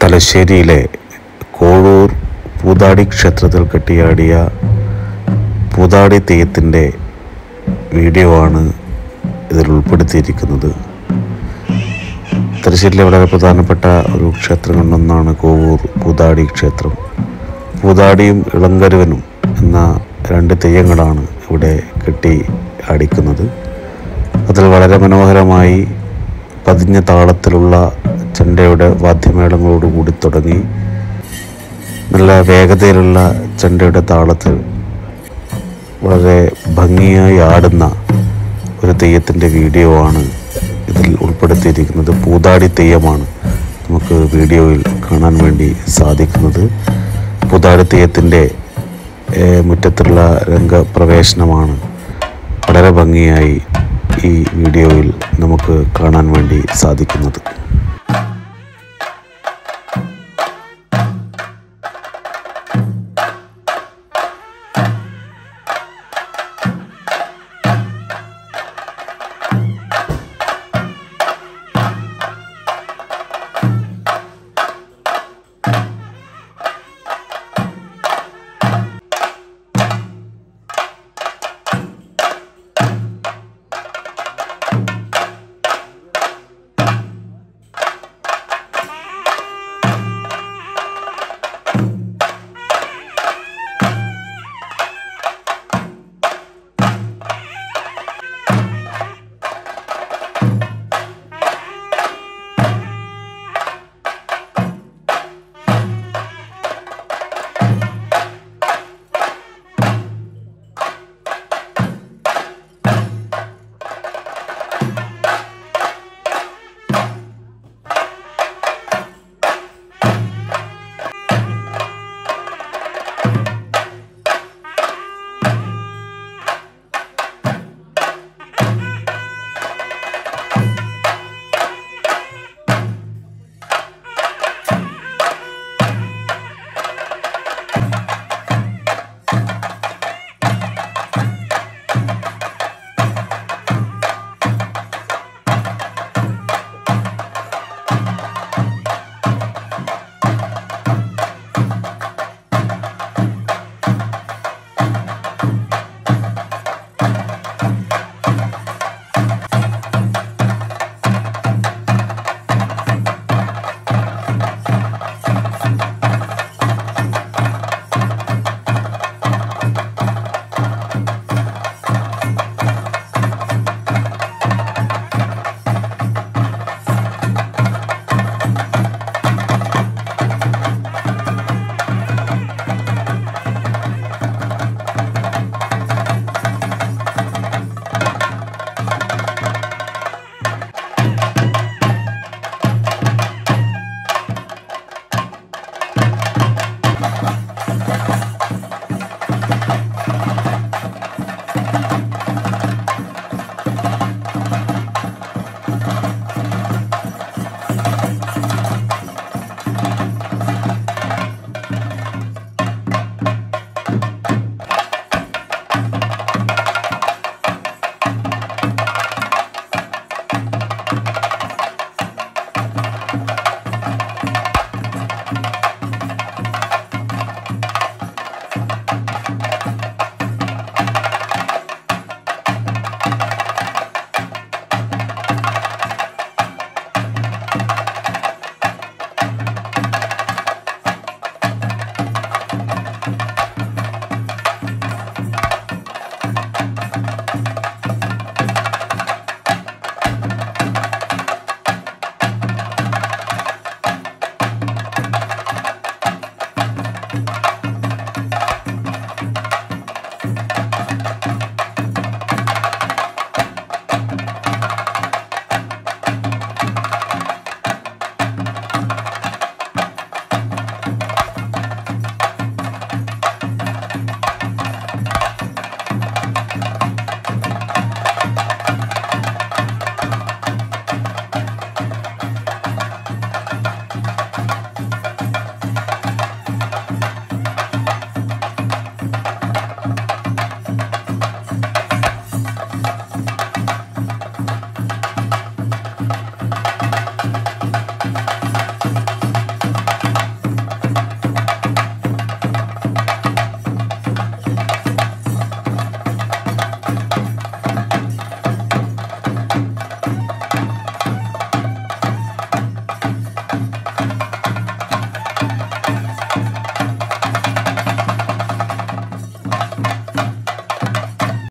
തലശ്ശേരിയിലെ കോഴൂർ പൂതാടി ക്ഷേത്രത്തിൽ കെട്ടിയാടിയ പൂതാടി തെയ്യത്തിൻ്റെ വീഡിയോ ആണ് ഇതിൽ ഉൾപ്പെടുത്തിയിരിക്കുന്നത് തലശ്ശേരിയിലെ വളരെ പ്രധാനപ്പെട്ട ഒരു ക്ഷേത്രങ്ങളിലൊന്നാണ് കോവൂർ പൂതാടി ക്ഷേത്രം പൂതാടിയും ഇളങ്കരുവനും എന്ന രണ്ട് തെയ്യങ്ങളാണ് ഇവിടെ കെട്ടി അടിക്കുന്നത് അതിൽ വളരെ മനോഹരമായി പതിഞ്ഞ താളത്തിലുള്ള ചെണ്ടയുടെ വാദ്യമേളങ്ങളോടുകൂടി തുടങ്ങി നല്ല വേഗതയിലുള്ള ചെണ്ടയുടെ താളത്തിൽ വളരെ ഭംഗിയായി ആടുന്ന ഒരു തെയ്യത്തിൻ്റെ വീഡിയോ ആണ് ഇതിൽ ഉൾപ്പെടുത്തിയിരിക്കുന്നത് പൂതാടി തെയ്യമാണ് നമുക്ക് വീഡിയോയിൽ കാണാൻ വേണ്ടി സാധിക്കുന്നത് പൂതാടി തെയ്യത്തിൻ്റെ ഏഹ്, മുറ്റത്തുള്ള രംഗപ്രവേശനമാണ് വളരെ ഭംഗിയായി ഈ വീഡിയോയിൽ നമുക്ക് കാണാൻ വേണ്ടി സാധിക്കുന്നത്